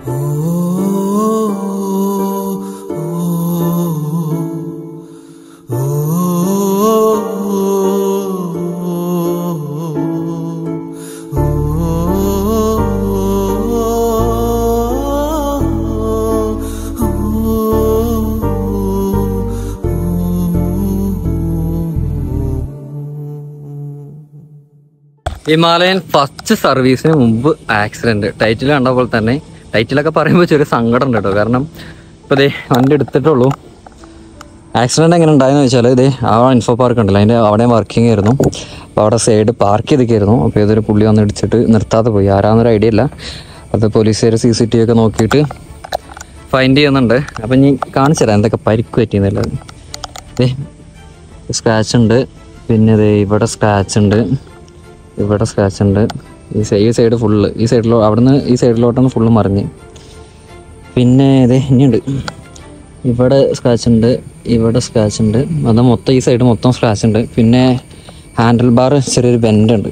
Himalayan first സർവീസിന് മുമ്പ് accident title കണ്ട പോലെ തന്നെ ടൈറ്റിലൊക്കെ പറയുമ്പോൾ ചെറിയ സങ്കടം ഉണ്ട് കേട്ടോ കാരണം ഇപ്പൊ ദേ വണ്ടി എടുത്തിട്ടുള്ളൂ ആക്സിഡന്റ് എങ്ങനെ ഉണ്ടായെന്ന് വെച്ചാൽ ഇതേ ആ ഇൻഫോ പാർക്ക് ഉണ്ടല്ലോ അതിന്റെ അവിടെ വർക്കിംഗ് ആയിരുന്നു അപ്പോൾ അവിടെ സൈഡ് പാർക്ക് ചെയ്തൊക്കെയായിരുന്നു അപ്പോൾ ഇതൊരു പുള്ളി വന്ന് ഇടിച്ചിട്ട് നിർത്താതെ പോയി ആരാന്നൊരു ഐഡിയ ഇല്ല അത് പോലീസുകാർ സി സി ടി വി ഒക്കെ നോക്കിയിട്ട് ഫൈൻഡ് ചെയ്യുന്നുണ്ട് അപ്പം ഇനി കാണിച്ചു തരാം എന്തൊക്കെ പരിക്ക് പറ്റിയെന്നുള്ളത് ദേ സ്ക്രാച്ച് ഉണ്ട് പിന്നെ ദേ ഇവിടെ സ്ക്രാച്ച് ഉണ്ട് ഇവിടെ സ്ക്രാച്ച് ഉണ്ട് ഈ സൈ- ഈ സൈഡ് ഫുള്ള് ഈ സൈഡിലോ അവിടുന്ന് ഈ സൈഡിലോട്ടാണ് ഫുള്ള് മറിഞ്ഞ് പിന്നെ ഇതേ ഇനിയുണ്ട് ഇവിടെ സ്ക്രാച്ച് ഉണ്ട് ഇവിടെ സ്ക്രാച്ച് ഉണ്ട് അത് മൊത്തം ഈ സൈഡ് മൊത്തം സ്ക്രാച്ച് ഉണ്ട് പിന്നെ ഹാൻഡിൽ ബാർ ചെറിയൊരു ബെൻഡ് ഉണ്ട്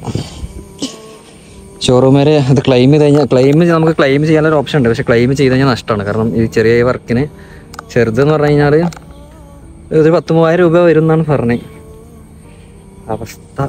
ഷോറൂമിൽ അത് ക്ലെയിം ചെയ്ത് കഴിഞ്ഞാൽ ക്ലെയിം നമുക്ക് ക്ലെയിം ചെയ്യാനൊരു ഓപ്ഷൻ ഉണ്ട് പക്ഷെ ക്ലെയിം ചെയ്ത് കഴിഞ്ഞാൽ നഷ്ടമാണ് കാരണം ഈ ചെറിയ വർക്കിന് ചെറുതെന്ന് പറഞ്ഞു കഴിഞ്ഞാൽ ഒരു പത്ത് മൂവായിരം രൂപ വരും എന്നാണ് പറഞ്ഞത് അവസ്ഥ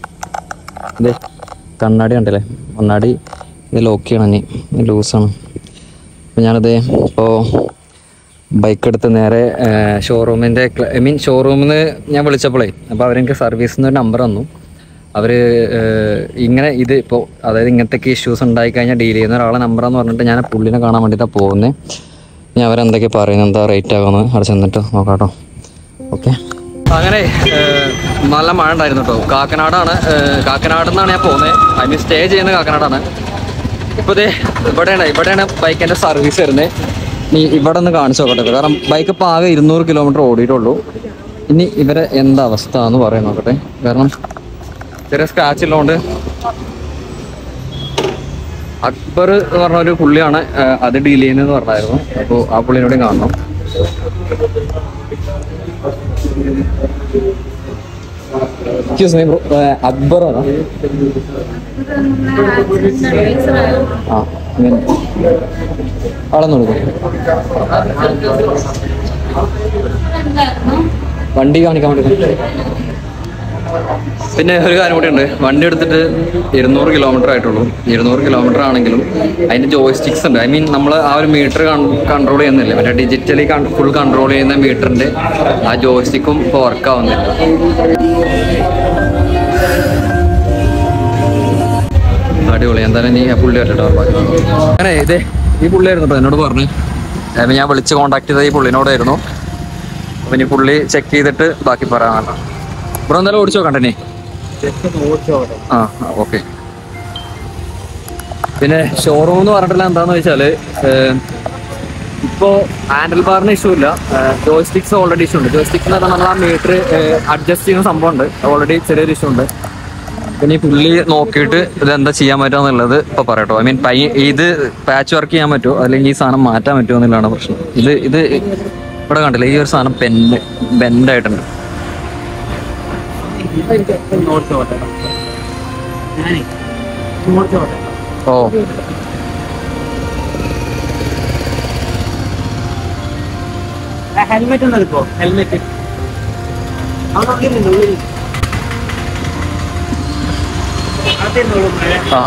ഇതേ കണ്ണാടി ഉണ്ടല്ലേ കണ്ണാടി ഇത് ലോക്ക് ചെയ്യണം ഇനി ലൂസാണ് അപ്പം ഞാനത് ഇപ്പോൾ ബൈക്ക് എടുത്ത് നേരെ ഷോറൂമിൻ്റെ ഐ മീൻ ഷോറൂമിൽ നിന്ന് ഞാൻ വിളിച്ചപ്പോഴേ അപ്പോൾ അവരെനിക്ക് സർവീസിൽ നിന്ന് നമ്പർ തന്നു അവർ ഇങ്ങനെ ഇത് ഇപ്പോൾ അതായത് ഇങ്ങനത്തെ ഇഷ്യൂസ് ഉണ്ടായി കഴിഞ്ഞാൽ ഡീൽ ചെയ്യുന്ന ഒരാളെ നമ്പറാന്ന് പറഞ്ഞിട്ട് ഞാൻ ആ പുള്ളിനെ കാണാൻ വേണ്ടിയിട്ടാണ് പോകുന്നത് ഇനി അവരെന്തൊക്കെ പറയുന്നത് എന്താ റേറ്റ് ആകുമെന്ന് അവിടെ ചെന്നിട്ട് നോക്കാം കേട്ടോ ഓക്കെ അങ്ങനെ ഏഹ്, നല്ല മഴ ഉണ്ടായിരുന്നു കേട്ടോ കാക്കനാടാണ് ഏഹ്, കാക്കനാട് നിന്നാണ് ഞാൻ പോകുന്നത് ഐ മീൻ സ്റ്റേ ചെയ്യുന്നത് കാക്കനാടാണ് ഇപ്പോൾ ദേ ഇവിടെയാണ് ഇവിടെയാണ് ബൈക്കിൻ്റെ സർവീസ് വരുന്നത് ഇനി ഇവിടെ ഒന്ന് കാണിച്ചു നോക്കട്ടെ കേട്ടോ. കാരണം ബൈക്ക് ഇപ്പോൾ ആകെ ഇരുന്നൂറ് കിലോമീറ്റർ ഓടിയിട്ടുള്ളൂ ഇനി ഇവരെ എന്താ അവസ്ഥ എന്ന് പറയാൻ നോക്കട്ടെ കാരണം ചെറിയ സ്ക്രാച്ച് ഉള്ളതുകൊണ്ട് അക്ബർ എന്ന് പറഞ്ഞ ഒരു പുള്ളിയാണ് ഏഹ്, അത് ഡീൽ ചെയ്യുന്നതെന്ന് പറഞ്ഞായിരുന്നു അപ്പോൾ ആ പുള്ളിനോട് കാണണം എക്സ്ക്യൂസ് മീ ബ്രോ അക്ബർ ആണോ ആ അങ്ങനെ അളന്നു കൊടുക്കും വണ്ടി കാണിക്കാൻ വേണ്ടി പിന്നെ ഒരു കാര്യം കൂടി ഉണ്ട് വണ്ടി എടുത്തിട്ട് ഇരുന്നൂറ് കിലോമീറ്റർ ആയിട്ടുള്ളൂ ഇരുന്നൂറ് കിലോമീറ്റർ ആണെങ്കിലും അതിന്റെ ജോയ്സ്റ്റിക്സ് ഉണ്ട് ഐ മീൻ നമ്മൾ ആ ഒരു മീറ്റർ കൺട്രോൾ ചെയ്യുന്നില്ല മറ്റേ ഡിജിറ്റലി ഫുൾ കൺട്രോൾ ചെയ്യുന്ന മീറ്ററിന്റെ ആ ജോയ്സ്റ്റിക്കും ഇപ്പോൾ വർക്ക് ആവുന്നില്ല അടിപൊളി എന്തായാലും നീ ആ പുള്ളി വരട്ടോ അങ്ങനെ ഇതേ ഈ പുള്ളിയായിരുന്നു കേട്ടോ എന്നോട് പറഞ്ഞു അപ്പൊ ഞാൻ വിളിച്ച് കോണ്ടാക്ട് ചെയ്ത ഈ പുള്ളിനോടായിരുന്നു അപ്പൊ ഇനി പുള്ളി ചെക്ക് ചെയ്തിട്ട് ബാക്കി പറയാൻ ബ്രോ എന്തായാലും ഓടിച്ചു നോക്കണ്ടേ നീ ആ ഓക്കെ പിന്നെ ഷോറൂം എന്ന് പറഞ്ഞിട്ടില്ല എന്താന്ന് വെച്ചാല് ഏഹ്, ഇപ്പോ ഹാൻഡിൽ ബാറിന് ഇഷ്യൂ ഇല്ല ജോയ്സ്റ്റിക്സ് ഓൾറെഡി ഇഷ്യൂ ഉണ്ട് ജോയ്സ്റ്റിക്സ് എന്ന് പറഞ്ഞാൽ നമ്മൾ ആ മീറ്റർ അഡ്ജസ്റ്റ് ചെയ്യുന്ന സംഭവം ഉണ്ട് ഓൾറെഡി ചെറിയൊരു ഇഷ്യൂ ഉണ്ട് പിന്നെ ഈ പുള്ളി നോക്കിയിട്ട് ഇതെന്താ ചെയ്യാൻ പറ്റുമെന്നുള്ളത് ഇപ്പൊ പറയട്ടോ ഐ മീൻ പൈ ഇത് പാച്ച് വർക്ക് ചെയ്യാൻ പറ്റുമോ അല്ലെങ്കിൽ ഈ സാധനം മാറ്റാൻ പറ്റുമോ എന്നുള്ളതാണ് പ്രശ്നം ഇത് ഇത് ഇവിടെ കണ്ടില്ല ഈ ഒരു സാധനം പെന്ന് ബെൻഡായിട്ടുണ്ട് ഓ ഹെൽമെറ്റ് ഒന്ന് എടുക്കോ ഹെൽമെറ്റ് അവിടെ ഉള്ളിലുണ്ട് ഉള്ളിൽ അകത്തിരുന്നോളൂ ആ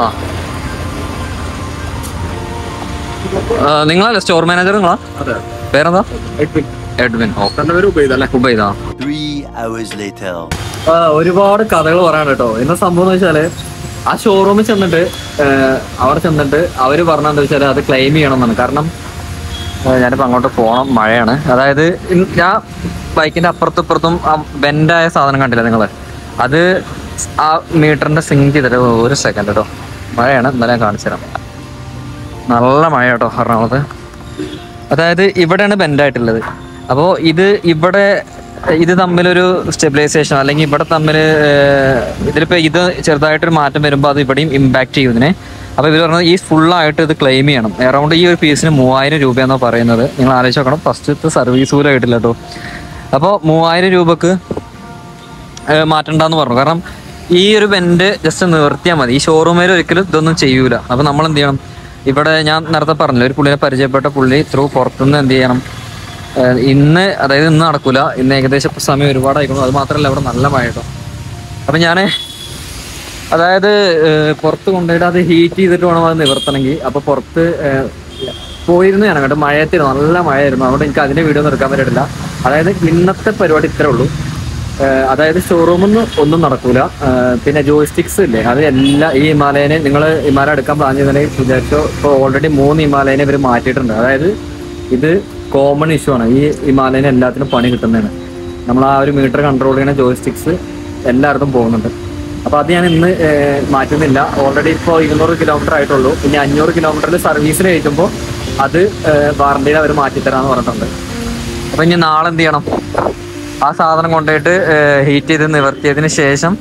ആ. നിങ്ങളല്ലേ സ്റ്റോർ മാനേജർ നിങ്ങളാ അതെ പേരെന്താ എഡ്വിൻ ഓ തന്റെ പേര് ഉപയോഗിച്ചല്ലേ ഉബൈദാ Three hours later. ആ, ഒരുപാട് കഥകൾ പറയാൻ കേട്ടോ എന്താ സംഭവം എന്ന് വെച്ചാല് ആ ഷോറൂമിൽ ചെന്നിട്ട് ഏഹ്, അവിടെ ചെന്നിട്ട് അവര് പറഞ്ഞെന്താ വെച്ചാല് അത് ക്ലെയിം ചെയ്യണം എന്നാണ് കാരണം ഏഹ്, ഞാനിപ്പോ അങ്ങോട്ട് പോണം മഴയാണ് അതായത് ഇൻ- ഞാൻ ബൈക്കിന്റെ അപ്പുറത്തും ഇപ്പുറത്തും ആ ബെൻഡായ സാധനം കണ്ടില്ല നിങ്ങള് അത് ആ മീറ്ററിന്റെ സിങ്ക് ചെയ്തിട്ട് ഒരു സെക്കൻഡ് കേട്ടോ മഴയാണ് ഇന്നലെ ഞാൻ കാണിച്ചു തരാം നല്ല മഴ കേട്ടോ എറണാകുളത്ത് അതായത് ഇവിടെയാണ് ബെൻഡായിട്ടുള്ളത് അപ്പോൾ ഇത് ഇവിടെ ഇത് തമ്മിലൊരു സ്റ്റെബിലൈസേഷൻ അല്ലെങ്കിൽ ഇവിടെ തമ്മിൽ ഇതിലിപ്പോൾ ഇത് ചെറുതായിട്ടൊരു മാറ്റം വരുമ്പോൾ അത് ഇവിടെയും ഇമ്പാക്ട് ചെയ്യും ഇതിനെ അപ്പോൾ ഇവർ പറഞ്ഞത് ഈ ഫുള്ളായിട്ട് ഇത് ക്ലെയിം ചെയ്യണം അറൗണ്ട് ഈ ഒരു പീസിന് മൂവായിരം രൂപയെന്നാണ് പറയുന്നത് നിങ്ങൾ ആലോചിച്ച് നോക്കണം ഫസ്റ്റത്തെ സർവീസ് പോലും ആയിട്ടില്ല കേട്ടോ അപ്പോൾ മൂവായിരം രൂപക്ക് ഏഹ് മാറ്റണ്ടെന്ന് പറഞ്ഞു കാരണം ഈ ഒരു ബെൻഡ് ജസ്റ്റ് നിർത്തിയാൽ മതി ഈ ഷോറൂമിൽ ഒരിക്കലും ഇതൊന്നും ചെയ്യൂല അപ്പൊ നമ്മൾ എന്ത് ചെയ്യണം ഇവിടെ ഞാൻ നേരത്തെ പറഞ്ഞില്ല ഒരു പുള്ളിനെ പരിചയപ്പെട്ട പുള്ളി ത്രൂ പുറത്തുനിന്ന് എന്ത് ചെയ്യണം ഏഹ് ഇന്ന് അതായത് ഇന്ന് നടക്കൂല ഇന്ന് ഏകദേശം ഇപ്പൊ സമയം ഒരുപാടായിക്കുന്നു അത് മാത്രമല്ല ഇവിടെ നല്ല മഴ കേട്ടോ അപ്പൊ ഞാൻ അതായത് ഏഹ് പുറത്ത് കൊണ്ടുപോയിട്ട് അത് ഹീറ്റ് ചെയ്തിട്ട് വേണം അത് നിവർത്തണമെങ്കിൽ അപ്പൊ പുറത്ത് ഏഹ് പോയിരുന്നു ഞാൻ കേട്ടോ മഴയത്തിരുന്നു നല്ല മഴയായിരുന്നു അതുകൊണ്ട് എനിക്ക് അതിന്റെ വീഡിയോ ഒന്നും എടുക്കാൻ പറ്റില്ല അതായത് ഇന്നത്തെ പരിപാടി ഇത്രേ ഉള്ളൂ ഏഹ് അതായത് ഷോറൂമിൽ നിന്ന് ഒന്നും നടക്കൂല ഏഹ് പിന്നെ ജോയിസ്റ്റിക്സ് ഇല്ലേ അത് എല്ലാ ഈ ഹിമാലയനെ നിങ്ങൾ ഹിമാലയ എടുക്കാൻ പ്ലാൻ ചെയ്തിട്ടുണ്ടെങ്കിൽ വിചാരിച്ചോ ഇപ്പോൾ ഓൾറെഡി മൂന്ന് ഹിമാലയനെ ഇവർ മാറ്റിയിട്ടുണ്ട് അതായത് ഇത് കോമൺ ഇഷ്യൂ ആണ് ഈ ഹിമാലയന് എല്ലാത്തിനും പണി കിട്ടുന്നതാണ് നമ്മൾ ആ ഒരു മീറ്റർ കൺട്രോൾ ചെയ്യുന്ന ജോയിസ്റ്റിക്സ് എല്ലായിടത്തും പോകുന്നുണ്ട് അപ്പൊ അത് ഞാൻ ഇന്ന് ഏഹ്, മാറ്റുന്നില്ല ഓൾറെഡി ഇപ്പോൾ ഇരുന്നൂറ് കിലോമീറ്റർ ആയിട്ടുള്ളൂ ഇനി അഞ്ഞൂറ് കിലോമീറ്ററിൽ സർവീസിൽ കയറ്റുമ്പോൾ അത് വാറണ്ടിയിൽ അവർ മാറ്റിത്തരാന്ന് പറഞ്ഞിട്ടുണ്ട് അപ്പൊ ഇനി നാളെ എന്ത് ചെയ്യണം ആ സാധനം കൊണ്ടുപോയിട്ട് ഹീറ്റ് ചെയ്ത് നിവർത്തിയതിന് ശേഷം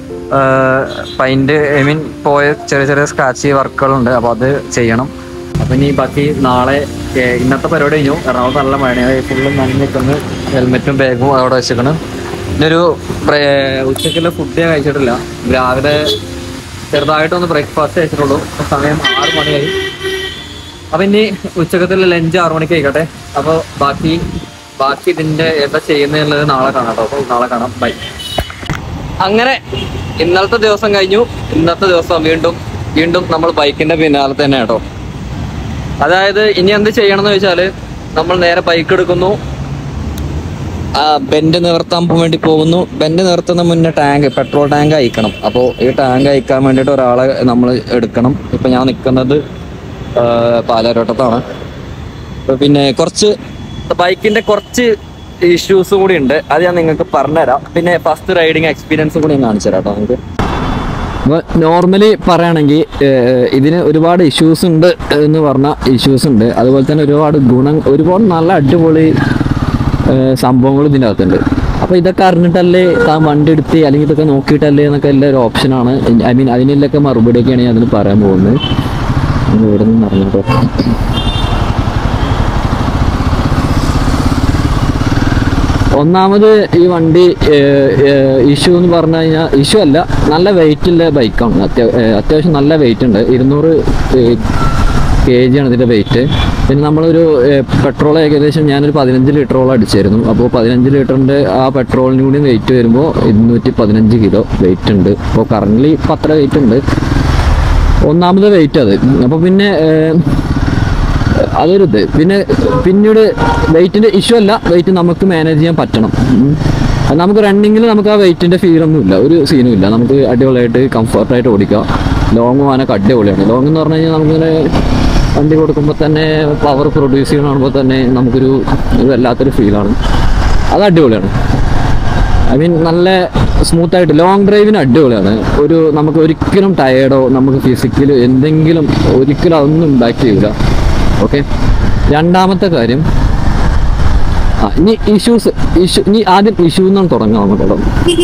പൈന്റ് ഐ മീൻ പോയ ചെറിയ ചെറിയ സ്ക്രാച്ച് വർക്കുകളുണ്ട് അപ്പൊ അത് ചെയ്യണം അപ്പൊ ഇനി ബാക്കി നാളെ ഏഹ്, ഇന്നത്തെ പരിപാടി കഴിഞ്ഞു എറണാകുളത്ത് നല്ല മഴയാണ് ഫുള്ളും നനഞ്ഞിട്ടൊന്ന് ഹെൽമെറ്റും ബാഗും അവിടെ വെച്ചിരിക്കണം പിന്നെ ഒരു ഉച്ചക്കുള്ള ഫുഡ് ഞാൻ കഴിച്ചിട്ടില്ല രാവിലെ ചെറുതായിട്ടൊന്ന് ബ്രേക്ക്ഫാസ്റ്റ് കഴിച്ചിട്ടുള്ളൂ ഇപ്പൊ സമയം ആറ് മണിയായി അപ്പൊ ഇനി ഉച്ചക്കത്തിലെ ലഞ്ച് ആറു മണിക്ക് ആയിക്കോട്ടെ അപ്പൊ ബാക്കി ബാക്കി ഇതിന്റെ എന്താ ചെയ്യുന്നത് നാളെ കാണാം കേട്ടോ അപ്പൊ നാളെ കാണാം ബൈ അങ്ങനെ ഇന്നലത്തെ ദിവസം കഴിഞ്ഞു ഇന്നത്തെ ദിവസം വീണ്ടും വീണ്ടും നമ്മൾ ബൈക്കിന്റെ പിന്നാലെ തന്നെ കേട്ടോ അതായത് ഇനി എന്ത് ചെയ്യണം എന്ന് വെച്ചാല് നമ്മൾ നേരെ ബൈക്ക് എടുക്കുന്നു ആ ബെൻഡ് നിവർത്താൻ വേണ്ടി പോകുന്നു ബെൻഡ് നിവർത്തുന്ന മുന്നേ ടാങ്ക് പെട്രോൾ ടാങ്ക് അയക്കണം അപ്പോൾ ഈ ടാങ്ക് അയക്കാൻ വേണ്ടിയിട്ട് ഒരാളെ നമ്മൾ എടുക്കണം ഇപ്പൊ ഞാൻ നിൽക്കുന്നത് പാലാരോട്ടത്താണ് അപ്പൊ പിന്നെ കുറച്ച് ബൈക്കിന്റെ കുറച്ച് ഇഷ്യൂസ് കൂടി ഉണ്ട് അത് ഞാൻ നിങ്ങൾക്ക് പറഞ്ഞുതരാം പിന്നെ ഫസ്റ്റ് റൈഡിങ് എക്സ്പീരിയൻസ് കൂടി ഞാൻ കാണിച്ചു തരാം കേട്ടോ നിങ്ങൾക്ക് നോർമലി പറയുകയാണെങ്കിൽ ഇതിന് ഒരുപാട് ഇഷ്യൂസ് ഉണ്ട് എന്ന് പറഞ്ഞ ഇഷ്യൂസ് ഉണ്ട് അതുപോലെ തന്നെ ഒരുപാട് ഗുണം ഒരുപാട് നല്ല അടിപൊളി സംഭവങ്ങൾ ഇതിൻ്റെ അകത്തുണ്ട് അപ്പോൾ ഇതൊക്കെ അറിഞ്ഞിട്ടല്ലേ താൻ വണ്ടി എടുത്ത് അല്ലെങ്കിൽ ഇതൊക്കെ നോക്കിയിട്ടല്ലേ എന്നൊക്കെ എല്ലാ ഒരു ഓപ്ഷനാണ് ഐ മീൻ അതിനെല്ലൊക്കെ മറുപടിയൊക്കെയാണ് ഞാൻ അതിന് പറയാൻ പോകുന്നത് ഒന്ന് ഇവിടെ നിന്ന് അറിഞ്ഞിട്ടോ ഒന്നാമത് ഈ വണ്ടി ഇഷ്യൂ എന്ന് പറഞ്ഞു കഴിഞ്ഞാൽ ഇഷ്യൂ അല്ല നല്ല വെയിറ്റ് ഉള്ള ബൈക്കാണ് അത്യാ ഏഹ് അത്യാവശ്യം നല്ല വെയിറ്റ് ഉണ്ട് ഇരുന്നൂറ് കെ ജി ആണ് ഇതിൻ്റെ വെയിറ്റ് പിന്നെ നമ്മളൊരു പെട്രോൾ ഏകദേശം ഞാനൊരു പതിനഞ്ച് ലിറ്ററോളം അടിച്ചായിരുന്നു അപ്പോൾ പതിനഞ്ച് ലിറ്ററിൻ്റെ ആ പെട്രോളിന് കൂടി വെയിറ്റ് വരുമ്പോൾ ഇരുന്നൂറ്റി പതിനഞ്ച് കിലോ വെയിറ്റ് ഉണ്ട് അപ്പോൾ കറൻ്റ് ഇപ്പം അത്ര വെയിറ്റ് ഉണ്ട് ഒന്നാമത് വെയിറ്റ് അത് അപ്പോൾ പിന്നെ ഏഹ്, അതൊരു ഇത് പിന്നെ പിന്നീട് വെയിറ്റിന്റെ ഇഷ്യൂ അല്ല വെയിറ്റ് നമുക്ക് മാനേജ് ചെയ്യാൻ പറ്റണം ഉം. അത് നമുക്ക് റണ്ണിങ്ങിൽ നമുക്ക് ആ വെയിറ്റിന്റെ ഫീലൊന്നും ഇല്ല ഒരു സീനും ഇല്ല നമുക്ക് അടിപൊളിയായിട്ട് കംഫർട്ടായിട്ട് ഓടിക്കാം ലോങ് പോകാനൊക്കെ അടിപൊളിയാണ് ലോങ് എന്ന് പറഞ്ഞു കഴിഞ്ഞാൽ നമുക്കിങ്ങനെ വണ്ടി കൊടുക്കുമ്പോൾ തന്നെ പവർ പ്രൊഡ്യൂസ് ചെയ്യണമ്പോൾ തന്നെ നമുക്കൊരു ഒരു വല്ലാത്തൊരു ഫീലാണ് അത് അടിപൊളിയാണ് ഐ മീൻ നല്ല സ്മൂത്ത് ആയിട്ട് ലോങ് ഡ്രൈവിന് അടിപൊളിയാണ് ഒരു നമുക്ക് ഒരിക്കലും ടയേർഡോ നമുക്ക് ഫിസിക്കലി എന്തെങ്കിലും ഒരിക്കലും അതൊന്നും ഇമ്പാക്ട് ചെയ്യില്ല ഓക്കെ രണ്ടാമത്തെ കാര്യം ആ ഇനി ഇഷ്യൂസ് ഇഷ്യൂ ഇനി ആദ്യം ഇഷ്യൂ എന്നാണ് തുടങ്ങാം നമുക്കുള്ളത്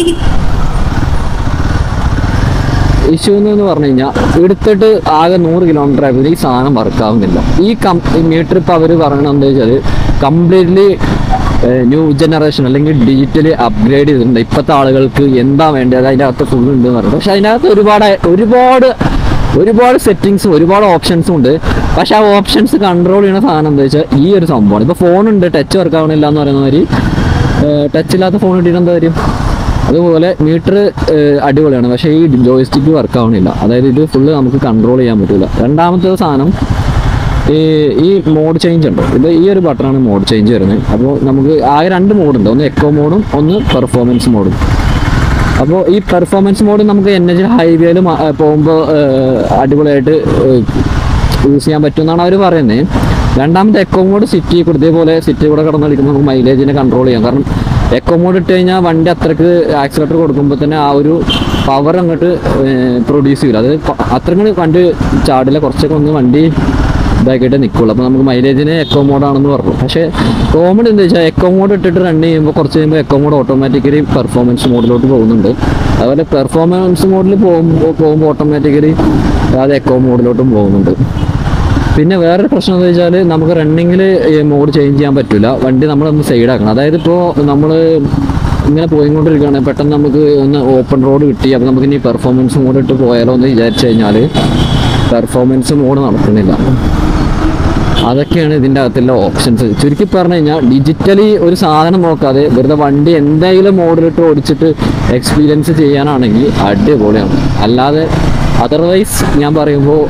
ഇഷ്യൂ എന്ന് പറഞ്ഞു കഴിഞ്ഞാൽ എടുത്തിട്ട് ആകെ നൂറ് കിലോമീറ്റർ ആയപ്പോൾ ഈ സാധനം വർക്കാവുന്നില്ല ഈ കം മീറ്റർ ഇപ്പോൾ അവർ പറയണത് എന്താ വെച്ചാൽ കംപ്ലീറ്റ്ലി ന്യൂ ജനറേഷൻ അല്ലെങ്കിൽ ഡിജിറ്റലി അപ്ഗ്രേഡ് ചെയ്തിട്ടുണ്ട് ഇപ്പോഴത്തെ ആളുകൾക്ക് എന്താ വേണ്ടത് അതിൻ്റെ അകത്ത് ഫുൾ ഉണ്ട് എന്ന് പറയുന്നത് പക്ഷെ അതിൻ്റെ അകത്ത് ഒരുപാട് ഒരുപാട് ഒരുപാട് സെറ്റിങ്സും ഒരുപാട് ഓപ്ഷൻസും ഉണ്ട് പക്ഷെ ആ ഓപ്ഷൻസ് കൺട്രോൾ ചെയ്യുന്ന സാധനം എന്താ വെച്ചാൽ ഈ ഒരു സംഭവമാണ് ഇപ്പോൾ ഫോണുണ്ട് ടച്ച് വർക്ക് ആവണില്ല എന്ന് പറയുന്ന മാതിരി ടച്ച് ഇല്ലാത്ത ഫോൺ ഇട്ടിട്ട് എന്താ കാര്യം അതുപോലെ മീറ്റർ അടിപൊളിയാണ് പക്ഷേ ഈ ജോയിസ്റ്റിക്ക് വർക്ക് ആവണില്ല അതായത് ഇത് ഫുള്ള് നമുക്ക് കൺട്രോൾ ചെയ്യാൻ പറ്റില്ല രണ്ടാമത്തെ സാധനം ഈ ഈ മോഡ് ചേഞ്ച് ഉണ്ട് ഇത് ഈ ഒരു ബട്ടണാണ് മോഡ് ചേഞ്ച് വരുന്നത് അപ്പോൾ നമുക്ക് ആകെ രണ്ട് മോഡുണ്ട് ഒന്ന് എക്കോ മോഡും ഒന്ന് പെർഫോമൻസ് മോഡും അപ്പോൾ ഈ പെർഫോമൻസ് മോഡ് നമുക്ക് എൻ എച്ച് ഹൈവേയിൽ പോകുമ്പോൾ അടിപൊളിയായിട്ട് യൂസ് ചെയ്യാൻ പറ്റുമെന്നാണ് അവർ പറയുന്നത് രണ്ടാമത്തെ എക്കോ മോഡ് സിറ്റി കൂടെ ഇതേപോലെ സിറ്റി കൂടെ കടന്നടിക്കുമ്പോൾ നമുക്ക് മൈലേജിനെ കൺട്രോൾ ചെയ്യാം കാരണം എക്കോ മോഡ് ഇട്ട് കഴിഞ്ഞാൽ വണ്ടി അത്രക്ക് ആക്സിലേറ്റർ കൊടുക്കുമ്പോൾ തന്നെ ആ ഒരു പവർ അങ്ങോട്ട് പ്രൊഡ്യൂസ് ചെയ്യില്ല അത് പ- അത്രയും കൂടി വണ്ടി ചാടില്ല കുറച്ചൊക്കെ ഒന്ന് വണ്ടി ഇതാക്കിയിട്ട് നിൽക്കുള്ളൂ അപ്പോൾ നമുക്ക് മൈലേജിന് എക്കോ മോഡാണെന്ന് പറഞ്ഞു പക്ഷേ കോമഡി എന്താ വെച്ചാൽ എക്കോ മോഡ് ഇട്ടിട്ട് റൺ ചെയ്യുമ്പോൾ കുറച്ച് കഴിയുമ്പോൾ എക്കോ മോഡ് ഓട്ടോമാറ്റിക്കലി പെർഫോമൻസ് മോഡിലോട്ട് പോകുന്നുണ്ട് അതുപോലെ പെർഫോമൻസ് മോഡിൽ പോകുമ്പോൾ പോകുമ്പോൾ ഓട്ടോമാറ്റിക്കലി അത് എക്കോ മോഡിലോട്ടും പോകുന്നുണ്ട് പിന്നെ വേറൊരു പ്രശ്നം എന്ന് വെച്ചാൽ നമുക്ക് റണ്ണിങ്ങിൽ മോഡ് ചേഞ്ച് ചെയ്യാൻ പറ്റില്ല വണ്ടി നമ്മളൊന്ന് സൈഡ് ആക്കണം അതായത് ഇപ്പോൾ നമ്മൾ ഇങ്ങനെ പോയിക്കൊണ്ടിരിക്കുകയാണ് പെട്ടെന്ന് നമുക്ക് ഒന്ന് ഓപ്പൺ റോഡ് കിട്ടി അപ്പോൾ നമുക്ക് ഇനി പെർഫോമൻസ് മോഡ് ഇട്ട് പോയാലോ എന്ന് വിചാരിച്ചു കഴിഞ്ഞാൽ പെർഫോമൻസ് മോഡ് നടക്കുന്നില്ല അതൊക്കെയാണ് ഇതിൻ്റെ അകത്തുള്ള ഓപ്ഷൻസ് ചുരുക്കി പറഞ്ഞു കഴിഞ്ഞാൽ ഡിജിറ്റലി ഒരു സാധനം നോക്കാതെ വെറുതെ വണ്ടി എന്തെങ്കിലും മോഡിലിട്ട് ഓടിച്ചിട്ട് എക്സ്പീരിയൻസ് ചെയ്യാനാണെങ്കിൽ അടിപൊളിയാണ് അല്ലാതെ അതർവൈസ് ഞാൻ പറയുമ്പോൾ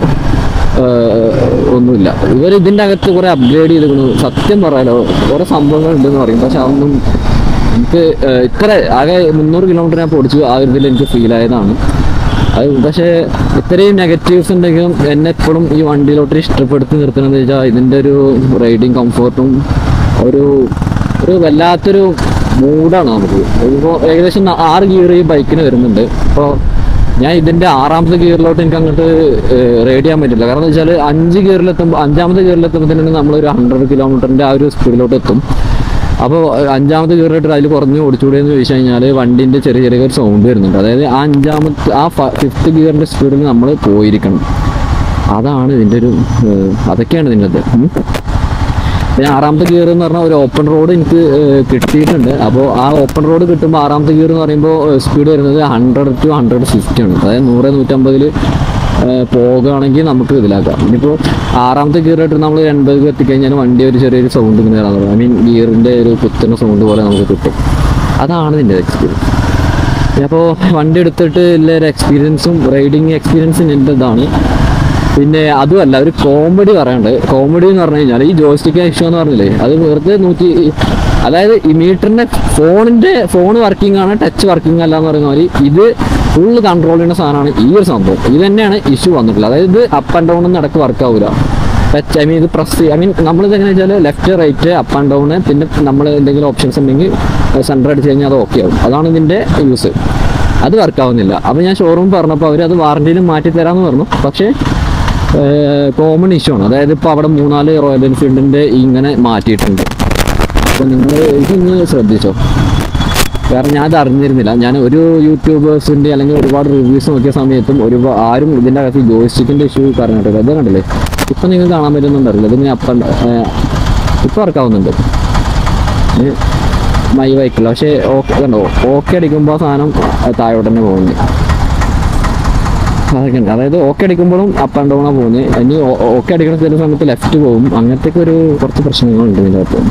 ഒന്നുമില്ല ഇവർ ഇതിൻ്റെ അകത്ത് കുറേ അപ്ഗ്രേഡ് ചെയ്തിരിക്കുന്നു സത്യം പറയാലോ കുറേ സംഭവങ്ങൾ ഉണ്ടെന്ന് പറയും പക്ഷെ അതൊന്നും എനിക്ക് ഏഹ്, ഇത്ര ആകെ മുന്നൂറ് കിലോമീറ്റർ ഞാൻ ഓടിച്ചു ആ ഒരു ഇതിൽ എനിക്ക് ഫീൽ ആയതാണ് അത് പക്ഷേ ഇത്രയും നെഗറ്റീവ്സ് ഉണ്ടെങ്കിലും എന്നെ എപ്പോഴും ഈ വണ്ടിയിലോട്ട് ഇഷ്ടപ്പെടുത്തി നിർത്തണമെന്ന് വെച്ചാൽ ഇതിൻ്റെ ഒരു റൈഡിങ് കംഫർട്ടും ഒരു ഒരു വല്ലാത്തൊരു മൂഡാണ് നമുക്ക് ഇപ്പോൾ ഏകദേശം ന- ആറ് ഗിയർ ഈ ബൈക്കിന് വരുന്നുണ്ട് അപ്പോൾ ഞാൻ ഇതിൻ്റെ ആറാമത്തെ ഗിയറിലോട്ട് എനിക്ക് അങ്ങോട്ട് റൈഡ് ചെയ്യാൻ പറ്റില്ല കാരണം എന്ന് വെച്ചാൽ അഞ്ച് ഗിയറിലെത്തുമ്പോൾ അഞ്ചാമത്തെ ഗിയറിലെത്തുമ്പോൾ തന്നെ നമ്മളൊരു ഹൺഡ്രഡ് കിലോമീറ്ററിൻ്റെ ആ ഒരു സ്പീഡിലോട്ട് എത്തും അപ്പോൾ അഞ്ചാമത്തെ ഗിയറിട്ട് അതിൽ കുറഞ്ഞ് ഓടിച്ചുകൂടെ എന്ന് ചോദിച്ചു കഴിഞ്ഞാൽ വണ്ടിൻ്റെ ചെറിയ ചെറിയ ഒരു സൗണ്ട് വരുന്നുണ്ട് അതായത് ആ അഞ്ചാമത്തെ ആ ഫിഫ്ത്ത് ഗിയറിൻ്റെ സ്പീഡിൽ നമ്മൾ പോയിരിക്കണം അതാണ് ഇതിൻ്റെ ഒരു ഏഹ്, അതൊക്കെയാണ് ഇതിൻ്റെ അത് ഉം. പിന്നെ ആറാമത്തെ ഗിയർ എന്ന് പറഞ്ഞാൽ ഒരു ഓപ്പൺ റോഡ് എനിക്ക് ഏഹ്, കിട്ടിയിട്ടുണ്ട് അപ്പോൾ ആ ഓപ്പൺ റോഡ് കിട്ടുമ്പോൾ ആറാമത്തെ ഗിയർ എന്ന് പറയുമ്പോൾ സ്പീഡ് വരുന്നത് ഹൺഡ്രഡ് ടു ഹൺഡ്രഡ് ഫിഫ്റ്റി ആണ് അതായത് നൂറ് നൂറ്റമ്പതിൽ പോകുകയാണെങ്കിൽ നമുക്ക് ഇതിലാക്കാം ഇനിയിപ്പോൾ ആറാമത്തെ ഗിയർ ഇട്ട് നമ്മൾ എൺപത് എത്തിക്കഴിഞ്ഞാൽ വണ്ടി ഒരു ചെറിയൊരു സൗണ്ട് ഇങ്ങനെ വരാൻ തുടങ്ങും ഐ മീൻ ഗിയറിൻ്റെ ഒരു കുത്തുന്ന സൗണ്ട് പോലെ നമുക്ക് കിട്ടും അതാണ് ഇതിൻ്റെ എക്സ്പീരിയൻസ് അപ്പോൾ വണ്ടി എടുത്തിട്ട് ഉള്ള ഒരു എക്സ്പീരിയൻസും റൈഡിങ് എക്സ്പീരിയൻസും എൻ്റെ ഇതാണ് പിന്നെ അതുമല്ല ഒരു കോമഡി പറയാണ്ട് കോമഡി എന്ന് പറഞ്ഞു കഴിഞ്ഞാൽ ഈ ജോയിസ്റ്റിക് ഇഷ്യൂ എന്ന് പറഞ്ഞില്ലേ അത് വെറുതെ നൂറ്റി അതായത് ഈ മീറ്ററിന്റെ ഫോണിന്റെ ഫോൺ വർക്കിംഗ് ആണ് ടച്ച് വർക്കിംഗ് അല്ല എന്ന് പറയുന്ന മാതിരി ഇത് ഫുള്ള് കൺട്രോൾ ചെയ്യുന്ന സാധനമാണ് ഈ ഒരു സംഭവം ഇത് തന്നെയാണ് ഇഷ്യൂ വന്നിട്ടുള്ളത് അതായത് ഇത് അപ്പ് ആൻഡ് ഡൗൺ ഒന്നും ഇടക്ക് വർക്ക് ആവില്ല ടച്ച് ഐ മീൻ ഇത് പ്രസ് ഐ മീൻ നമ്മളിത് എങ്ങനെ വെച്ചാൽ left right up and down പിന്നെ നമ്മൾ എന്തെങ്കിലും ഓപ്ഷൻസ് ഉണ്ടെങ്കിൽ സെൻറ്റർ അടിച്ച് കഴിഞ്ഞാൽ അത് ഓക്കെ ആവും അതാണ് ഇതിൻ്റെ യൂസ് അത് വർക്ക് ആവുന്നില്ല അപ്പോൾ ഞാൻ ഷോറൂം പറഞ്ഞപ്പോൾ അവർ അത് വാറണ്ടിയിലും മാറ്റി തരാമെന്ന് പറഞ്ഞു പക്ഷേ കോമൺ ഇഷ്യൂ ആണ് അതായത് ഇപ്പോൾ അവിടെ മൂന്നാല് റോയൽ എൻഫീൽഡിൻ്റെ ഇങ്ങനെ മാറ്റിയിട്ടുണ്ട് അപ്പോൾ നിങ്ങൾ ഇതൊന്ന് ശ്രദ്ധിച്ചോ കാരണം ഞാൻ അത് അറിഞ്ഞിരുന്നില്ല ഞാൻ ഒരു യൂട്യൂബേഴ്സിൻ്റെ അല്ലെങ്കിൽ ഒരുപാട് റിവ്യൂസ് നോക്കിയ സമയത്തും ഒരു ആരും ഇതിൻ്റെ അകത്ത് ജോയിസ്റ്റിക്കിൻ്റെ ഇഷ്യൂ പറഞ്ഞിട്ടില്ല അത് കണ്ടില്ലേ ഇപ്പം നിങ്ങൾ കാണാൻ പറ്റുന്നുണ്ടല്ലോ ഇതിങ്ങനെ അപ്പം ഇപ്പോൾ വർക്കാവുന്നുണ്ട് ഇത് മൈ ബൈക്കില്ല പക്ഷേ ഓക്കെ കണ്ടോ ഓക്കെ അടിക്കുമ്പോൾ ആ സാധനം താഴോട്ട് തന്നെ പോകുന്നത് അതൊക്കെ ഉണ്ട് അതായത് ഓക്കെ അടിക്കുമ്പോഴും അപ്പ് ആൻഡ് ഡൗണാണ് പോകുന്നത് ഇനി ഓക്കെ അടിക്കുന്ന ചില സമയത്ത് ലെഫ്റ്റ് പോകും അങ്ങനത്തെ ഒരു കുറച്ച് പ്രശ്നങ്ങളുണ്ട് ഇതിൻ്റെ അകത്ത്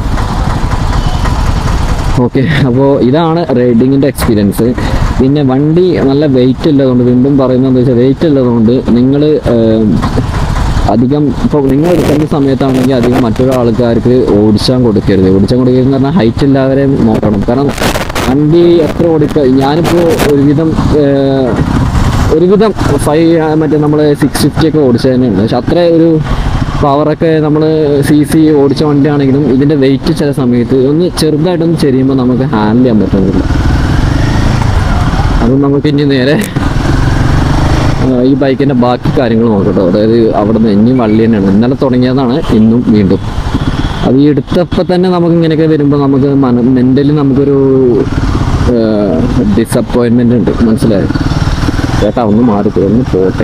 ഓക്കെ അപ്പോൾ ഇതാണ് റൈഡിങ്ങിൻ്റെ എക്സ്പീരിയൻസ് പിന്നെ വണ്ടി നല്ല വെയിറ്റ് ഉള്ളതുകൊണ്ട് വീണ്ടും പറയുന്നത് എന്താ വെച്ചാൽ വെയിറ്റ് ഉള്ളതുകൊണ്ട് നിങ്ങൾ അധികം ഇപ്പോൾ നിങ്ങൾ എടുക്കേണ്ട സമയത്താണെങ്കിൽ അധികം മറ്റൊരു ആൾക്കാർക്ക് ഓടിച്ചാൻ കൊടുക്കരുത് ഓടിച്ചാൻ കൊടുക്കരുത് പറഞ്ഞാൽ ഹൈറ്റ് ഇല്ലാവരെ നോക്കണം കാരണം വണ്ടി എത്ര ഓടിക്കുക ഞാനിപ്പോൾ ഒരുവിധം ഏഹ്, ഒരുവിധം ഫൈവ് മറ്റേ നമ്മൾ സിക്സ് ഫിഫ്റ്റി ഒക്കെ ഓടിച്ചത് തന്നെയാണ് പക്ഷെ അത്ര ഒരു പവറൊക്കെ നമ്മൾ സി സി ഓടിച്ച വണ്ടിയാണെങ്കിലും ഇതിൻ്റെ വെയിറ്റ് ചില സമയത്ത് ഒന്ന് ചെറുതായിട്ടൊന്ന് ചെരിയുമ്പോൾ നമുക്ക് ഹാൻഡിൽ ചെയ്യാൻ പറ്റുന്നില്ല അപ്പം നമുക്ക് ഇനി നേരെ ആ, ഈ ബൈക്കിൻ്റെ ബാക്കി കാര്യങ്ങൾ നോക്കട്ടോ അതായത് അവിടെ നിന്ന് ഇനിയും വള്ളി തന്നെയാണ് ഇന്നലെ തുടങ്ങിയതാണ് ഇന്നും വീണ്ടും അത് ഈ എടുത്തപ്പോൾ തന്നെ നമുക്ക് ഇങ്ങനെയൊക്കെ വരുമ്പോൾ നമുക്ക് മന മെൻ്റലി നമുക്കൊരു ഡിസപ്പോയിൻമെൻ്റ് ഉണ്ട് മനസ്സിലായോ ചേട്ടാ ഒന്ന് മാറി ഒന്ന് പോട്ടെ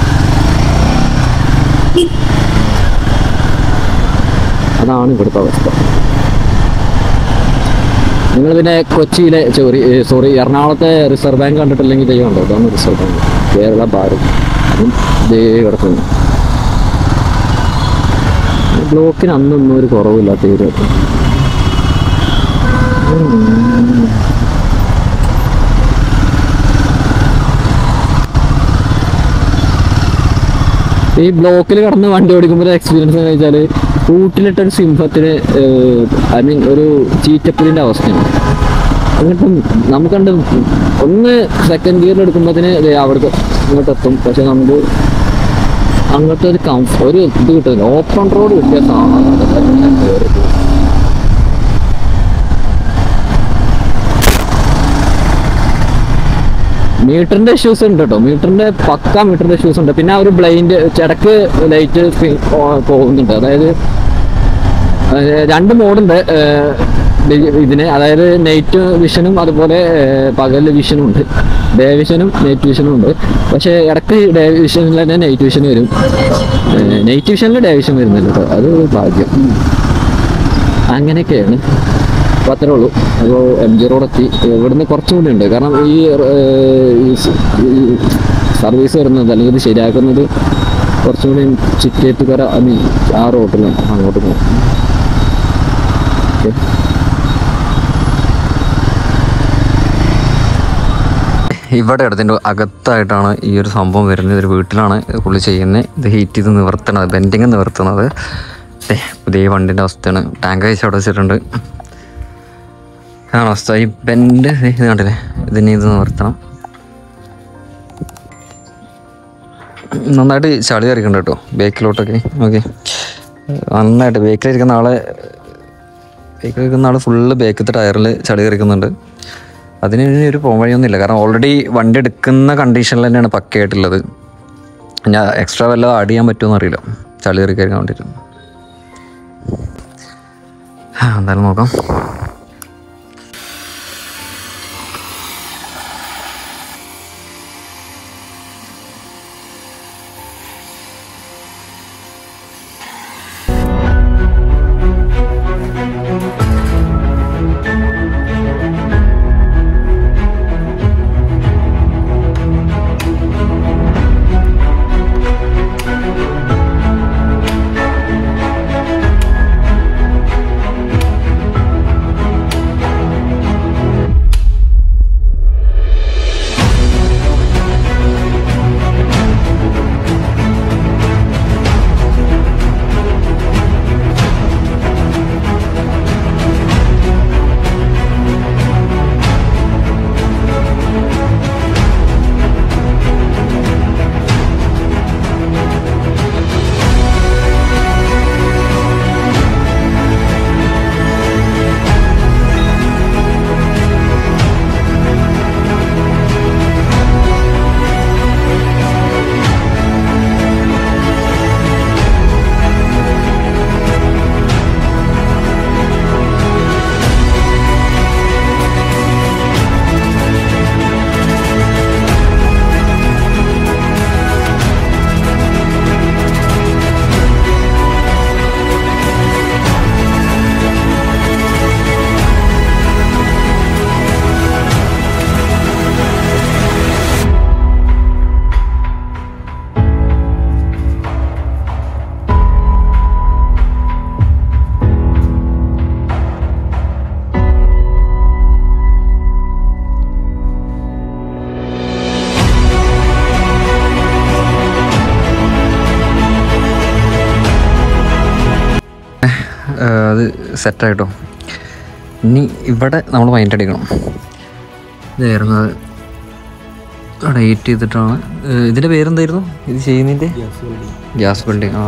അതാണ് ഇവിടുത്തെ അവസ്ഥ നിങ്ങൾ പിന്നെ കൊച്ചിയിലെ സോറി സോറി എറണാകുളത്തെ റിസർവ് ബാങ്ക് കണ്ടിട്ടില്ലെങ്കിൽ ദൈവമുണ്ടോ അതാണ് റിസർവ് ബാങ്ക് കേരള ഭാരത് അതും ദേ കിടക്കുന്നു ബ്ലോക്കിന് അന്നൊന്നും ഒരു കുറവില്ല തീരെ ഈ ബ്ലോക്കിൽ കടന്ന് വണ്ടി ഓടിക്കുമ്പോൾ എക്സ്പീരിയൻസ് എന്ന് വെച്ചാൽ കൂട്ടിലിട്ടൊരു സിംഹത്തിന് ഐ മീൻ ഒരു ചീറ്റപ്പലിൻ്റെ അവസ്ഥയാണ് എന്നിട്ടും നമുക്കണ്ട് ഒന്ന് സെക്കൻഡ് ഗിയറിൽ എടുക്കുമ്പോഴത്തേന് അവിടുത്തെ ഇങ്ങോട്ട് എത്തും പക്ഷെ നമുക്ക് അങ്ങനത്തെ ഒരു കംഫ് ഒരു ഇത് കിട്ടുന്നില്ല ഓപ്പൺ റോഡ് കിട്ടിയ സാധനം മീറ്ററിന്റെ ഇഷ്യൂസ് ഉണ്ട് കേട്ടോ മീറ്ററിന്റെ പക്ക മീറ്ററിന്റെ ഇഷ്യൂസ് ഉണ്ട് പിന്നെ ആ ഒരു ബ്ലൈൻഡ് ചിടക്ക് ലൈറ്റ് പോകുന്നുണ്ട് അതായത് അതായത് രണ്ട് മോഡുണ്ട് ഇതിന് അതായത് നൈറ്റ് വിഷനും അതുപോലെ പകൽ വിഷനും ഉണ്ട് ഡേ വിഷനും നൈറ്റ് വിഷനും ഉണ്ട് പക്ഷേ ഇടയ്ക്ക് ഡേ വിഷനിൽ തന്നെ നൈറ്റ് വിഷൻ വരും നൈറ്റ് വിഷനിൽ ഡേ വിഷൻ വരുന്നില്ല കേട്ടോ അത് ഭാഗ്യം അങ്ങനെയൊക്കെയാണ് അപ്പോൾ അത്രേ ഉള്ളൂ അപ്പോൾ എം ജി റോഡ് എത്തി ഇവിടുന്ന് കുറച്ചും കൂടി ഉണ്ട് കാരണം ഈ ഏഹ്, ഈ സ്- ഈ സർവീസ് വരുന്നത് അല്ലെങ്കിൽ ഇത് ശരിയാക്കുന്നത് കുറച്ചും കൂടി ചിറ്റേത്തുകര ഐ മീൻ ആ റോട്ടിലാണ് അങ്ങോട്ട് പോകും ഓക്കെ ഇവിടെ ഇതിൻ്റെ അകത്തായിട്ടാണ് ഈ ഒരു സംഭവം വരുന്നത് ഒരു വീട്ടിലാണ് ഇത് പുള്ളി ചെയ്യുന്നത് ഇത് ഹീറ്റ് ചെയ്ത് നിവർത്തണത് ബെൻഡിങ് നിവർത്തുന്നത് ദേ, പുതിയ വണ്ടിൻ്റെ അവസ്ഥയാണ് ടാങ്ക് അയച്ച് അവിടെ വെച്ചിട്ടുണ്ട് ആണ് അവസ്ഥ ഈ ബെൻഡ് ഇത് കണ്ടില്ലേ ഇതിനെ ഇത് നിവർത്തണം നന്നായിട്ട് ചളി കറിക്കുന്നുണ്ട് കേട്ടോ ബേക്കിലോട്ടൊക്കെ ഓക്കെ നന്നായിട്ട് ബേക്കിലിരിക്കുന്ന ആളെ ബേക്കിലിരിക്കുന്ന ആൾ ഫുള്ള് ബേക്കത്തെ ടയറിൽ ചളി കറിക്കുന്നുണ്ട് അതിന് ഇനി ഒരു പോകാൻ വഴിയൊന്നുമില്ല കാരണം ഓൾറെഡി വണ്ടി എടുക്കുന്ന കണ്ടീഷനിൽ തന്നെയാണ് പക്കയായിട്ടുള്ളത് ഞാൻ എക്സ്ട്രാ വല്ലതും ആഡ് ചെയ്യാൻ പറ്റുമെന്ന് അറിയില്ല ചളി കറി കയറാൻ വേണ്ടിയിട്ട് ആ, എന്തായാലും നോക്കാം ഏഹ് അത് സെറ്റായിട്ടോ ഇനി ഇവിടെ നമ്മൾ മൈൻഡ് അടിക്കണം ഇത് വരുന്നത് അവിടെ ഹീറ്റ് ചെയ്തിട്ടാണ് ഏഹ് ഇതിൻ്റെ പേരെന്തായിരുന്നു ഇത് ചെയ്യുന്നതിൻ്റെ ഗ്യാസ് ബിൽഡിങ് ആ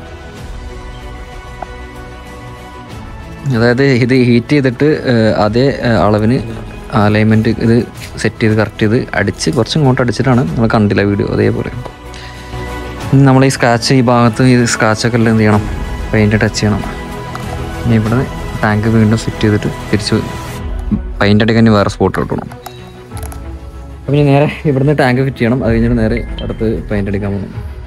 അതായത് ഇത് ഹീറ്റ് ചെയ്തിട്ട് ഏഹ് അതേ ഏഹ് അളവിന് അലൈൻമെൻറ്റ് ഇത് സെറ്റ് ചെയ്ത് കറക്റ്റ് ചെയ്ത് അടിച്ച് കുറച്ച് ഇങ്ങോട്ട് അടിച്ചിട്ടാണ് നമ്മൾ കണ്ടില്ല വീഡിയോ അതേപോലെ ഇനി നമ്മൾ ഈ സ്ക്രാച്ച് ഈ ഭാഗത്ത് ഈ സ്ക്രാച്ചൊക്കെ എല്ലാം എന്ത് ചെയ്യണം പെയിൻറ്റ് ടച്ച് ചെയ്യണം ഇനി ഇവിടെ ടാങ്ക് വീണ്ടും ഫിറ്റ് ചെയ്തിട്ട് തിരിച്ച് പെയിൻ്റ് അടിക്കാൻ ഇനി വേറെ സ്പോട്ട് കിട്ടണം അപ്പം ഇനി നേരെ ഇവിടുന്ന് ടാങ്ക് ഫിറ്റ് ചെയ്യണം അത് കഴിഞ്ഞിട്ട് നേരെ അടുത്ത് പെയിൻ്റ് അടിക്കാൻ പോകണം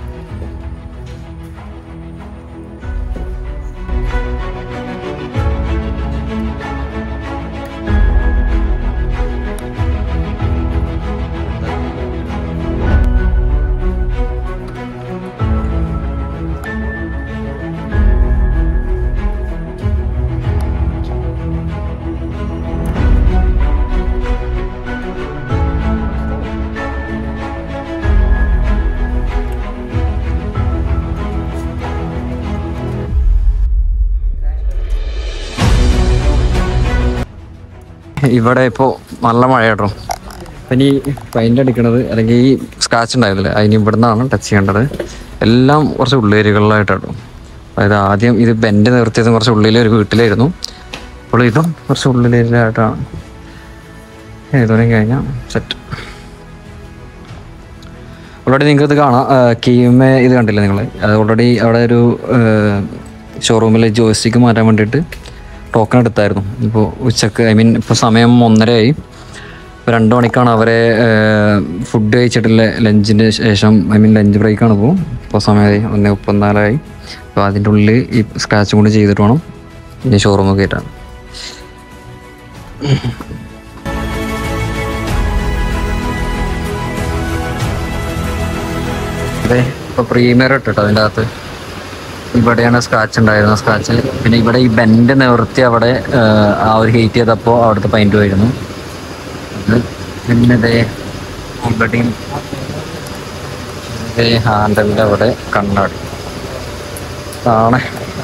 ഇവിടെ ഇപ്പോൾ നല്ല മഴ കേട്ടോ അപ്പം ഈ പെയിൻ്റ് അടിക്കണത് അല്ലെങ്കിൽ ഈ സ്ക്രാച്ച് ഉണ്ടായിരുന്നില്ല അതിന് ഇവിടെ നിന്നാണ് ടച്ച് ചെയ്യേണ്ടത് എല്ലാം കുറച്ച് ഉള്ളേരികളിലായിട്ടാട്ടോ അതായത് ആദ്യം ഇത് ബെൻഡ് നിർത്തിയതും കുറച്ച് ഉള്ളിലെ ഒരു വീട്ടിലായിരുന്നു അപ്പോൾ ഇതും കുറച്ച് ഉള്ളിലേരിലായിട്ടാണ് ഏതോരം കഴിഞ്ഞാൽ സെറ്റ് ഓൾറെഡി നിങ്ങൾക്ക് ഇത് കാണാം കീമേ ഇത് കണ്ടില്ലേ നിങ്ങൾ അത് ഓൾറെഡി അവിടെ ഒരു ഷോറൂമിൽ ജോയിസ്റ്റിക്ക് മാറ്റാൻ വേണ്ടിയിട്ട് ടോക്കൺ എടുത്തായിരുന്നു ഇപ്പോൾ ഉച്ചക്ക് ഐ മീൻ ഇപ്പോൾ സമയം ഒന്നരയായി ഇപ്പോൾ രണ്ട് മണിക്കാണ് അവരെ ഫുഡ് കഴിച്ചിട്ടുള്ള ലഞ്ചിൻ്റെ ശേഷം ഐ മീൻ ലഞ്ച് ബ്രേക്കാണ് ഇപ്പോൾ ഇപ്പോൾ സമയമായി ഒന്ന് മുപ്പത്തിനാലായി അപ്പോൾ അതിൻ്റെ ഉള്ളിൽ ഈ സ്ക്രാച്ചും കൂടി ചെയ്തിട്ട് വേണം ഇനി ഷോറൂം കയറ്റാൻ അതെ ഇപ്പൊ പ്രീമിയർ ഇട്ടിട്ടോ അതിൻ്റെ അകത്ത് ഇവിടെയാണ് സ്ക്രാച്ച് ഉണ്ടായിരുന്നത് സ്ക്രാച്ച് പിന്നെ ഇവിടെ ഈ ബെൻഡ് നിവർത്തി അവിടെ ആ, ആ ഒരു ഹീറ്റ് ചെയ്തപ്പോൾ അവിടുത്തെ പൈൻറ്റ് പോയിരുന്നു ഇത് പിന്നെ ദേ ഇവിടെയും ഹാൻഡലിൻ്റെ അവിടെ കണ്ണാടി ആണ്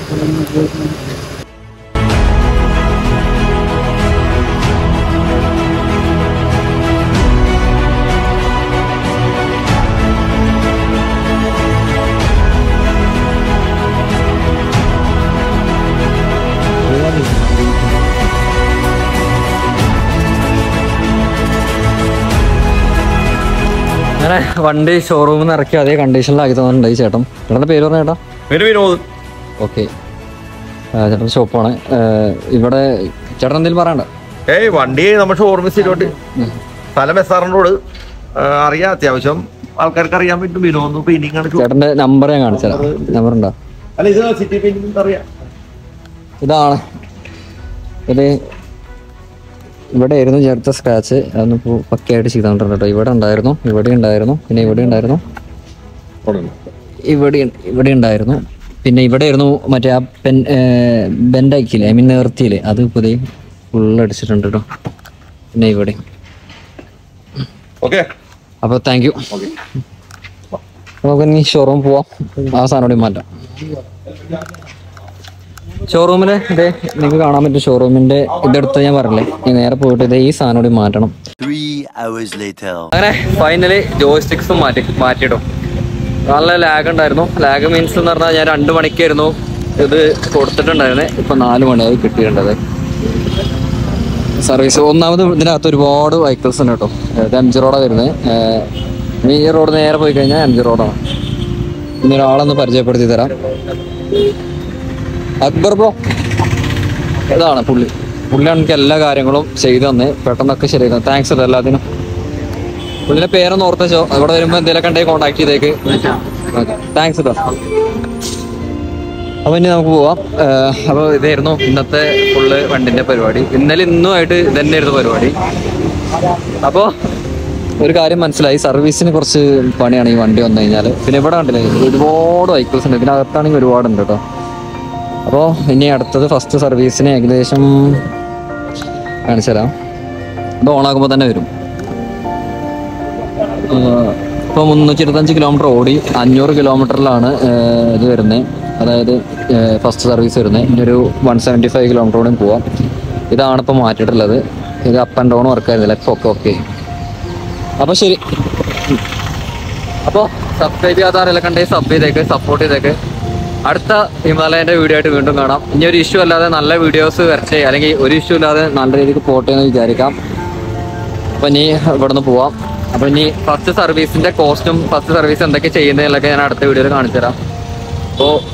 അങ്ങനെ വണ്ടി ഷോറൂമിൽ നിന്ന് ഇറക്കി അതേ കണ്ടീഷനിലാക്കി തോന്നുന്നുണ്ട് ഈ ചേട്ടൻ ചേട്ടൻ്റെ പേര് പറഞ്ഞ ചേട്ടാ പേര് വിനോദ് ഓക്കെ ചേട്ടൻ്റെ ഷോപ്പാണ് ഇവിടെ ചേട്ടൻ എന്തെങ്കിലും പറയണ്ട ഏയ് വണ്ടി നമ്മുടെ ഷോറൂമിൽ സ്ഥിരമായിട്ട് സ്ഥലം എസ് ആർ റോഡ് അറിയാം അത്യാവശ്യം ആൾക്കാർക്ക് അറിയാൻ പറ്റും വിനോദ് പെയിന്റിംഗ് ആണ് ഷോ- ചേട്ടൻ്റെ നമ്പർ ഞാൻ കാണിച്ചു തരാം നമ്പർ ഉണ്ടോ അല്ല ഇത് സിറ്റി പെയിന്റിംഗ് അറിയാം ഇതാണ് ഇത് ഇവിടെ ആയിരുന്നു ചേർത്ത സ്ക്രാച്ച് അതൊന്നിപ്പോൾ പക്കയായിട്ട് ചെയ്തോണ്ടിരുന്നു കേട്ടോ ഇവിടെ ഉണ്ടായിരുന്നു ഇവിടെ ഉണ്ടായിരുന്നു പിന്നെ ഇവിടെ ഉണ്ടായിരുന്നു ഇവിടെ ഇവിടെ ഉണ്ടായിരുന്നു പിന്നെ ഇവിടെ ആയിരുന്നു മറ്റേ ആ പെൻ ബെൻഡാക്കിയില്ലേ ഐ മീൻ നേർത്തിയില്ലേ അത് പുതിയ ഫുള്ള് അടിച്ചിട്ടുണ്ട് കേട്ടോ പിന്നെ ഇവിടെ ഓക്കെ അപ്പോൾ താങ്ക് യു നമുക്ക് ഇനി ഷോറൂം പോവാം ആ സാധനം കൂടി മാറ്റാം ഷോറൂമില് ഇതേ നിങ്ങൾക്ക് കാണാൻ പറ്റും ഷോറൂമിന്റെ ഇതെടുത്ത് ഞാൻ പറഞ്ഞില്ലേ ഇനി നേരെ പോയിട്ട് ഇതേ ഈ സാധനം കൂടി മാറ്റണം Three hours later. അങ്ങനെ ഫൈനലി ജോയ്സ്റ്റിക്സും മാറ്റി മാറ്റിയിടും നല്ല ലാഗ് ഉണ്ടായിരുന്നു ലാഗ് മീൻസ് എന്ന് പറഞ്ഞാൽ ഞാൻ രണ്ട് മണിക്കായിരുന്നു ഇത് കൊടുത്തിട്ടുണ്ടായിരുന്നത് ഇപ്പൊ നാല് മണിയായി കിട്ടിയിട്ടുണ്ടത് സർവീസ് ഒന്നാമത് ഇതിനകത്ത് ഒരുപാട് വെഹിക്കിൾസ് ഉണ്ട് കേട്ടോ ഇത് എം ജി റോഡാണ് വരുന്നത് ഇനി ഈ റോഡ് നേരെ പോയി കഴിഞ്ഞാൽ എം ജി റോഡാണ് ഇനി ഒരാളൊന്ന് പരിചയപ്പെടുത്തി തരാം അക്ബർ ബ്രോ ഇതാണ് പുള്ളി പുള്ളിയാണ് എനിക്ക് എല്ലാ കാര്യങ്ങളും ചെയ്തു തന്നെ പെട്ടെന്നൊക്കെ ശരിയാക്കുന്നു താങ്ക്സ് കേട്ടോ എല്ലാത്തിനും പുള്ളിയുടെ പേരൊന്ന് ഓർത്ത് വെച്ചോ ഇവിടെ വരുമ്പോൾ എന്തെങ്കിലുമൊക്കെ ഉണ്ടെങ്കിൽ കോൺടാക്ട് ചെയ്തേക്ക് താങ്ക്സ് കേട്ടോ അപ്പൊ ഇനി നമുക്ക് പോവാം അപ്പോൾ ഇതായിരുന്നു ഇന്നത്തെ ഫുള്ള് വണ്ടിന്റെ പരിപാടി ഇന്നലെ ഇന്നുമായിട്ട് ഇതന്നെയായിരുന്നു പരിപാടി അപ്പോൾ ഒരു കാര്യം മനസ്സിലായി സർവീസിന് കുറച്ച് പണിയാണ് ഈ വണ്ടി വന്നു കഴിഞ്ഞാൽ പിന്നെ ഇവിടെ കണ്ടില്ലേ ഒരുപാട് വെഹിക്കിൾസ് ഉണ്ട് ഇതിനകത്താണെങ്കിൽ ഒരുപാടുണ്ട് കേട്ടോ അപ്പോൾ ഇനി അടുത്തത് ഫസ്റ്റ് സർവീസിന് ഏകദേശം കാണിച്ചു തരാം ഇത് ഓണാക്കുമ്പോൾ തന്നെ വരും ഇപ്പോൾ മുന്നൂറ്റി ഇരുപത്തഞ്ച് കിലോമീറ്റർ ഓടി അഞ്ഞൂറ് കിലോമീറ്ററിലാണ് ഇത് വരുന്നത് അതായത് ഫസ്റ്റ് സർവീസ് വരുന്നത് ഇനി ഒരു വൺ സെവൻറ്റി ഫൈവ് കിലോമീറ്റർ കൂടെ പോവാം ഇതാണ് ഇപ്പോൾ മാറ്റിയിട്ടുള്ളത് ഇത് അപ്പ് ആൻഡ് ഡൗൺ വർക്ക് ആയിരുന്നില്ല ഇപ്പോൾ ഒക്കെ ഓക്കെ അപ്പോൾ ശരി അപ്പോൾ സബ്സ്ക്രൈബ് ചെയ്യാത്ത ആരെല്ലാം കണ്ടേ സബ് ചെയ്തേക്ക് സപ്പോർട്ട് ചെയ്തേക്ക് അടുത്ത ഹിമാലയന്റെ വീഡിയോ ആയിട്ട് വീണ്ടും കാണാം ഇനി ഒരു ഇഷ്യൂ അല്ലാതെ നല്ല വീഡിയോസ് വരട്ടെ അല്ലെങ്കിൽ ഒരു ഇഷ്യൂ ഇല്ലാതെ നല്ല രീതിക്ക് പോട്ടെ എന്ന് വിചാരിക്കാം അപ്പൊ ഇനി ഇവിടുന്ന് പോവാം അപ്പൊ ഇനി ഫസ്റ്റ് സർവീസിന്റെ കോസ്റ്റും ഫസ്റ്റ് സർവീസ് എന്തൊക്കെ ചെയ്യുന്നതിലൊക്കെ ഞാൻ അടുത്ത വീഡിയോയിൽ കാണിച്ചു തരാം അപ്പോൾ